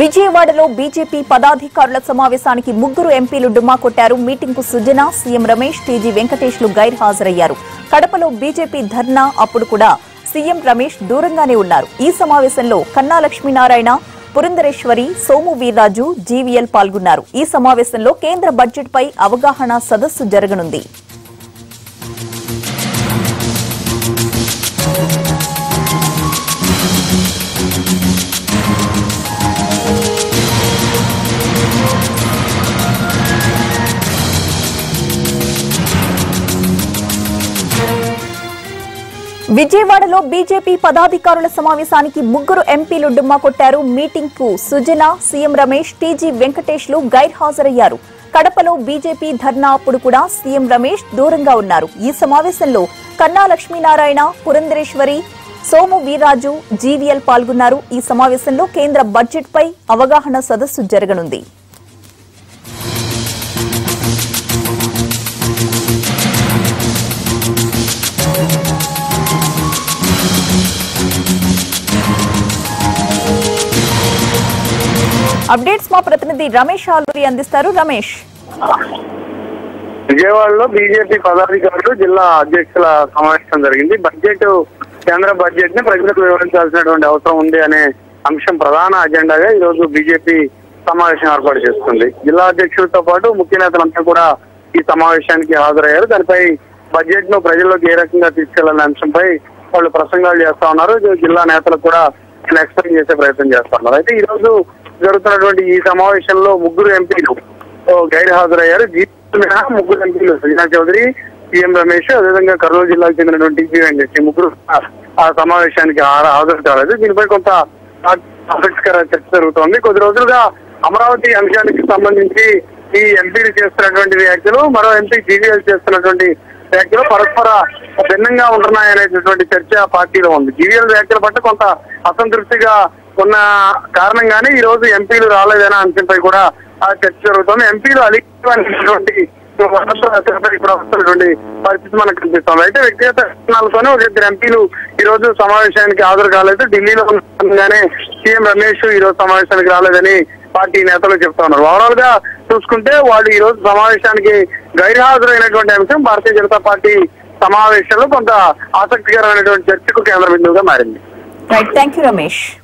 విజయవాడలో బీజేపీ పదాధికారుల సమావేశానికి ముగ్గురు ఎంపీలు డుమ్మా కొట్టారు మీటింగ్ కు సుజన సీఎం రమేష్ టీజీ వెంకటేష్లు గైర్హాజరయ్యారు కడపలో బీజేపీ ధర్నా అప్పుడు కూడా సీఎం రమేష్ దూరంగానే ఉన్నారు ఈ సమావేశంలో కన్నా లక్ష్మీనారాయణ పురంధరేశ్వరి సోము వీర్రాజు జీవీఎల్ పాల్గొన్నారు ఈ సమావేశంలో కేంద్ర బడ్జెట్ పై అవగాహన సదస్సు జరగనుంది విజయవాడలో బీజేపీ పదాధికారుల సమావేశానికి ముగ్గురు ఎంపీలు డుమ్మా కొట్టారు మీటింగ్ కు సుజన సీఎం రమేష్ టీజీ వెంకటేష్లు గైర్హాజరయ్యారు కడపలో బీజేపీ ధర్నా అప్పుడు కూడా సీఎం రమేష్ దూరంగా ఉన్నారు ఈ సమావేశంలో కన్నా లక్ష్మీనారాయణ పురంధరేశ్వరి సోము వీర్రాజు జీవీఎల్ పాల్గొన్నారు ఈ సమావేశంలో కేంద్ర బడ్జెట్ పై అవగాహన సదస్సు జరగనుంది అప్డేట్స్ మా ప్రతినిధి రమేష్ ఆలూరి అందిస్తారు రమేష్ విజయవాడలో బీజేపీ పదాధికారులు జిల్లా అధ్యక్షుల సమావేశం జరిగింది బడ్జెట్ కేంద్ర బడ్జెట్ ని ప్రజలకు వివరించాల్సినటువంటి అవసరం ఉంది అనే అంశం ప్రధాన అజెండాగా ఈ రోజు బీజేపీ సమావేశం ఏర్పాటు చేస్తుంది జిల్లా అధ్యక్షులతో పాటు ముఖ్య నేతలంతా కూడా ఈ సమావేశానికి హాజరయ్యారు దానిపై బడ్జెట్ ను ప్రజల్లోకి ఏ రకంగా తీసుకెళ్లాలనే అంశంపై వాళ్ళు ప్రసంగాలు చేస్తా ఉన్నారు ఇది జిల్లా నేతలకు కూడా ఎక్స్ప్లెయిన్ చేసే ప్రయత్నం చేస్తా ఉన్నారు అయితే ఈ రోజు జరుగుతున్నటువంటి ఈ సమావేశంలో ముగ్గురు ఎంపీలు ఓ గైర్ హాజరయ్యారు జీపీ మినహా ముగ్గురు ఎంపీలు సుజనా చౌదరి సీఎం రమేష్ అదేవిధంగా కర్నూలు జిల్లాకు చెందినటువంటి టీపీ వెంకటేష్ ఈ ముగ్గురు ఆ- ఆ సమావేశానికి హా- హాజరు కాలేదు దీనిపై కొంత ఆసక్తికర చర్చ జరుగుతోంది కొద్ది రోజులుగా అమరావతి అంశానికి సంబంధించి ఈ ఎంపీలు చేస్తున్నటువంటి వ్యాఖ్యలు మరో ఎంపీ జీవీఎల్ చేస్తున్నటువంటి వ్యాఖ్యలు పరస్పర భిన్నంగా ఉంటున్నాయనేటటువంటి చర్చ పార్టీలో ఉంది జీవీఎల్ వ్యాఖ్యల పట్ల కొంత అసంతృప్తిగా ఉన్న కారణంగానే ఈ రోజు ఎంపీలు రాలేదనే అంశంపై కూడా ఆ చర్చ జరుగుతోంది ఎంపీలు అలిగినటువంటి ఇప్పుడు వస్తున్నటువంటి పరిస్థితి మనకు కనిపిస్తుంది అయితే వ్యక్తిగత కారణాలతోనే ఒక ఇద్దరు ఎంపీలు ఈ రోజు సమావేశానికి హాజరు కాలేదు ఢిల్లీలో ఉండగానే సీఎం రమేష్ ఈ రోజు సమావేశానికి రాలేదని పార్టీ నేతలు చెప్తా ఉన్నారు ఓవరాల్ గా చూసుకుంటే వాళ్ళు ఈ రోజు సమావేశానికి గైర్హాజరైనటువంటి అంశం భారతీయ జనతా పార్టీ సమావేశంలో కొంత ఆసక్తికరమైనటువంటి చర్చకు కేంద్ర బిందువుగా మారింది రైట్ థ్యాంక్ యూ రమేష్